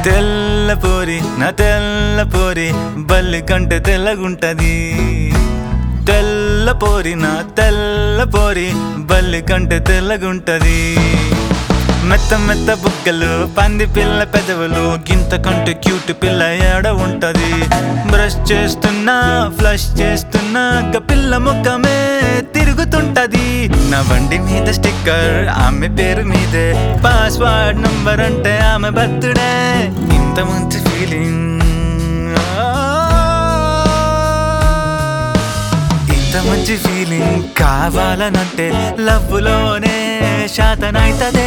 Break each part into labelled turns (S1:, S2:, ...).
S1: తెల్ల పోరి నా తెల్ల పోరి బల్లి కంటే తెల్లగుంటది తెల్ల పోరి నా తెల్ల పోరి బల్లి కంటే తెల్లగుంటది మెత్త మెత్త బుగ్గలు పంది పిల్ల పెదవులు గింత కంటే క్యూట్ పిల్ల ఏడ ఉంటది బ్రష్ చేస్తున్నా ఫ్లష్ చేస్తున్నా గ పిల్ల ముఖమే తిరుగుతుంటది నా బండి మీద స్టిక్కర్ ఆమె పేరు మీదే పాస్వర్డ్ నంబర్ అంటే ఆమె బర్త్డే ఇంత మంచి ఫీలింగ్ ఇంత మంచి ఫీలింగ్ కావాలనంటే లవ్వులోనే శాతనైతదే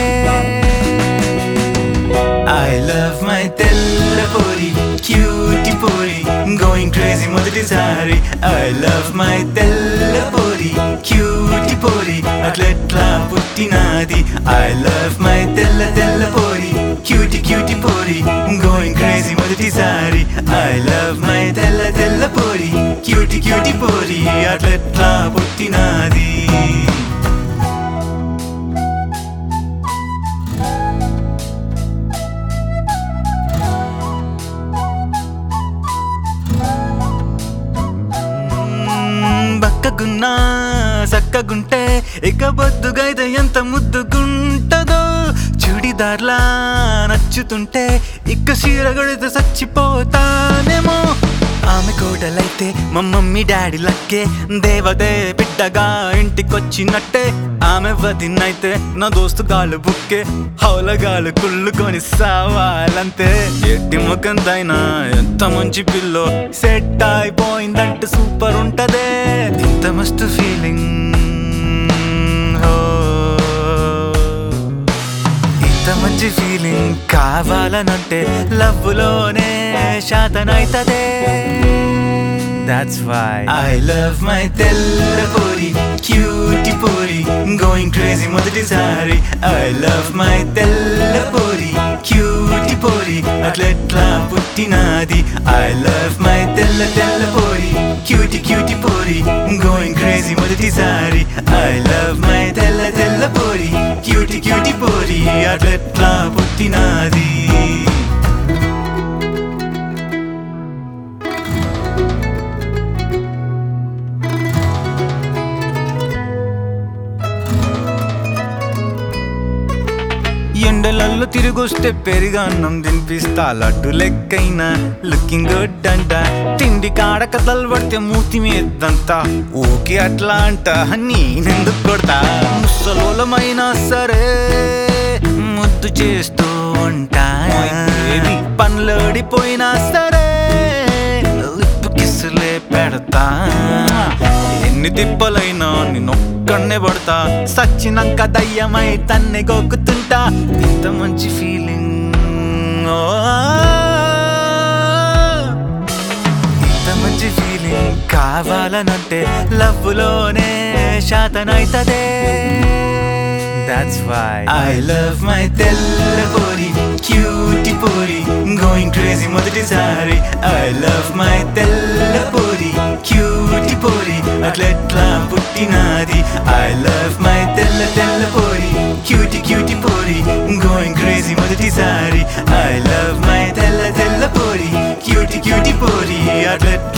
S1: ఐ లవ్ మై తెల్ల పోరి క్యూటి పోరి గోయింగ్ క్రేజీ మొదటిసారి ఐ లవ్ మై తెల్ల పోరి క్యూటి పోరి అట్లెట్లా పుట్టినాది ఐ లవ్ మై తెల్ల తెల్ల పోరి క్యూటి క్యూటి పోరి గోయింగ్ క్రేజీ మొదటిసారి ఐ లవ్ మై తెల్ల తెల్ల పోరి క్యూటి క్యూటి పోరి అట్లెట్లా పుట్టినాది మ్మ్, బక్కగున్నా సక్కగుంటే ఇక బొద్దుగైతే ఎంత ముద్దుగుంటదో చుడిదార్లా నచ్చుతుంటే ఇక చీర గడితే చచ్చిపోతానేమో ఆమె కోడలైతే మా మమ్మీ డాడీ లక్కే దేవదే బిడ్డగా ఇంటికొచ్చినట్టే ఆమె వదినైతే నా దోస్తు గాలు బుక్కే హౌలగాలు కుళ్ళుకొని సావాలంతే ఎట్టి ముఖందైనా ఎంత మంచి పిల్లో సెట్ అయిపోయిందంటే సూపర్ ఉంటదే ఇంత మస్తు ఫీలింగ్ ఇంత మంచి ఫీలింగ్ కావాలనంటే లవ్వులోనే శాతనైతదే That's why I love my తెల్ల పోరి క్యూటి పోరి గోయింగ్ క్రేజీ మొదటిసారి I love my తెల్ల పోరి క్యూటి పోరి అట్లెట్లా పుట్టినాది I love my తెల్ల తెల్ల పోరి క్యూటి క్యూటి పోరి గోయింగ్ క్రేజీ మొదటిసారి I love my తెల్ల తెల్ల పోరి క్యూటి క్యూటి పోరి అట్లెట్లా పుట్టినాది ఎండలల్లో తిరిగొస్తే పెరిగన్నం తినిపిస్తా లడ్డు లెక్కైనా లుకింగ్ గుడ్ అంట తిండి కాడ కథలు పడితే మూతి మీదంతా ఓకే అట్లా అంట నేనెందుకు కొడతా ముసలోలమైనా సరే ముద్దు చేస్తూ ఉంటా పనులోడిపోయినా సరే లిప్ కిస్సులే పెడతా ఎన్ని తిప్పలైనా నిన్నొక్కడనే పడతా సచ్చినాక దయ్యమై తన్నే గోకుతుంటా ఇంత మంచి ఫీలింగ్ ఇంత మంచి ఫీలింగ్ కావాలనంటే లవ్వులోనే శాతనైతదే That's why I love my తెల్ల పోరి క్యూటి పోరి గోయింగ్ క్రేజీ మొదటిసారి I love my తెల్ల పోరి క్యూటి పోరి అట్లెట్లా పుట్టినాది I love my తెల్ల తెల్ల పోరి క్యూటి క్యూటి పోరి గోయింగ్ క్రేజీ మొదటిసారి I love my తెల్ల తెల్ల పోరి క్యూటి క్యూటి పోరి అట్లెట్లా